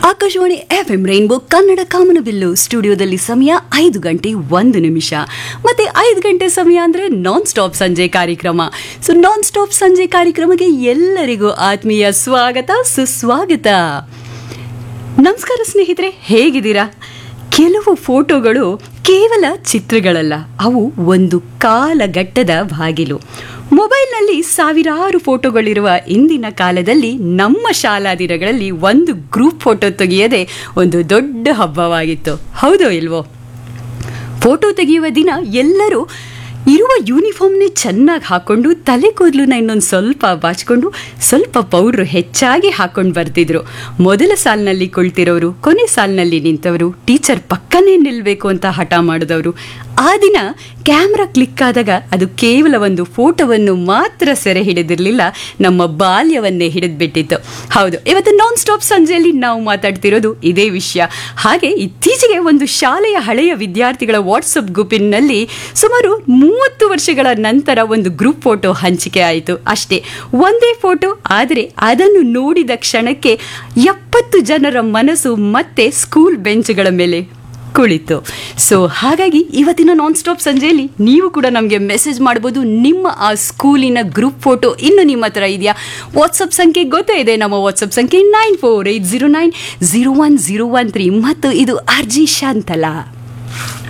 Akashvani F M rainbow Kannada Kamanabillu ಸ್ಟುಡಿಯೋದಲ್ಲಿ ಸಮಯ ಐದು ಗಂಟೆ ಒಂದು ನಿಮಿಷ ಮತ್ತೆ ಐದು ಗಂಟೆ ಸಮಯ ಅಂದ್ರೆ ನಾನ್ ಸ್ಟಾಪ್ ಸಂಜೆ ಕಾರ್ಯಕ್ರಮ ಸೊ ನಾನ್ ಸ್ಟಾಪ್ ಸಂಜೆ ಕಾರ್ಯಕ್ರಮಕ್ಕೆ ಎಲ್ಲರಿಗೂ ಆತ್ಮೀಯ ಸ್ವಾಗತ ಸುಸ್ವಾಗತ ನಮಸ್ಕಾರ ಸ್ನೇಹಿತರೆ ಹೇಗಿದ್ದೀರಾ ಕೆಲವು ಫೋಟೋಗಳು ಕೇವಲ ಚಿತ್ರಗಳಲ್ಲ ಅವು ಒಂದು ಕಾಲಘಟ್ಟದ ಬಾಗಿಲು ಮೊಬೈಲ್ನಲ್ಲಿ ಸಾವಿರಾರು ಫೋಟೋಗಳಿರುವ ಇಂದಿನ ಕಾಲದಲ್ಲಿ ನಮ್ಮ ಶಾಲಾ ದಿನಗಳಲ್ಲಿ ಒಂದು ಗ್ರೂಪ್ ಫೋಟೋ ತೆಗೆಯದೆ ಒಂದು ದೊಡ್ಡ ಹಬ್ಬವಾಗಿತ್ತು ಹೌದೋ ಇಲ್ವೋ ಫೋಟೋ ತೆಗೆಯುವ ದಿನ ಎಲ್ಲರೂ ಇರುವ ಯೂನಿಫಾರ್ಮ್ನೇ ಚೆನ್ನಾಗಿ ಹಾಕೊಂಡು ತಲೆ ಕೂದಲನ್ನ ಇನ್ನೊಂದು ಸ್ವಲ್ಪ ಬಾಚಿಕೊಂಡು ಸ್ವಲ್ಪ ಪೌಡ್ರು ಹೆಚ್ಚಾಗಿ ಹಾಕೊಂಡು ಬರ್ತಿದ್ರು ಮೊದಲ ಸಾಲಿನಲ್ಲಿ ಕುಳಿತಿರೋರು ಕೊನೆ ಸಾಲಿನಲ್ಲಿ ನಿಂತವರು ಟೀಚರ್ ಪಕ್ಕನೇ ನಿಲ್ಲಬೇಕು ಅಂತ ಹಠ ಮಾಡಿದವರು ಆ ದಿನ ಕ್ಯಾಮ್ರಾ ಕ್ಲಿಕ್ ಆದಾಗ ಅದು ಕೇವಲ ಒಂದು ಫೋಟೋವನ್ನು ಮಾತ್ರ ಸೆರೆ ಹಿಡಿದಿರಲಿಲ್ಲ ನಮ್ಮ ಬಾಲ್ಯವನ್ನೇ ಹಿಡಿದ್ಬಿಟ್ಟಿತ್ತು ಹೌದು ಇವತ್ತು ನಾನ್ ಸ್ಟಾಪ್ ಸಂಜೆಯಲ್ಲಿ ನಾವು ಮಾತಾಡ್ತಿರೋದು ಇದೇ ವಿಷಯ ಹಾಗೆ ಇತ್ತೀಚೆಗೆ ಒಂದು ಶಾಲೆಯ ಹಳೆಯ ವಿದ್ಯಾರ್ಥಿಗಳ ವಾಟ್ಸಪ್ ಗ್ರೂಪಿನಲ್ಲಿ ಸುಮಾರು ಮೂವತ್ತು ವರ್ಷಗಳ ನಂತರ ಒಂದು ಗ್ರೂಪ್ ಫೋಟೋ ಹಂಚಿಕೆ ಆಯಿತು ಅಷ್ಟೇ ಒಂದೇ ಫೋಟೋ ಆದರೆ ಅದನ್ನು ನೋಡಿದ ಕ್ಷಣಕ್ಕೆ ಎಪ್ಪತ್ತು ಜನರ ಮನಸ್ಸು ಮತ್ತೆ ಸ್ಕೂಲ್ ಬೆಂಚ್ಗಳ ಮೇಲೆ ಕುಳಿತು ಸೊ ಹಾಗಾಗಿ ಇವತ್ತಿನ ನಾನ್ ಸ್ಟಾಪ್ ಸಂಜೆಯಲ್ಲಿ ನೀವು ಕೂಡ ನಮಗೆ ಮೆಸೇಜ್ ಮಾಡ್ಬೋದು ನಿಮ್ಮ ಆ ಸ್ಕೂಲಿನ ಗ್ರೂಪ್ ಫೋಟೋ ಇನ್ನು ನಿಮ್ಮ ಹತ್ರ ಇದೆಯಾ ವಾಟ್ಸಪ್ ಸಂಖ್ಯೆ ಗೊತ್ತೇ ಇದೆ ನಮ್ಮ ವಾಟ್ಸಪ್ ಸಂಖ್ಯೆ nine four eight zero nine zero one zero one three ಮತ್ತು ಇದು ಅರ್ಜಿ ಶಾಂತಲಾ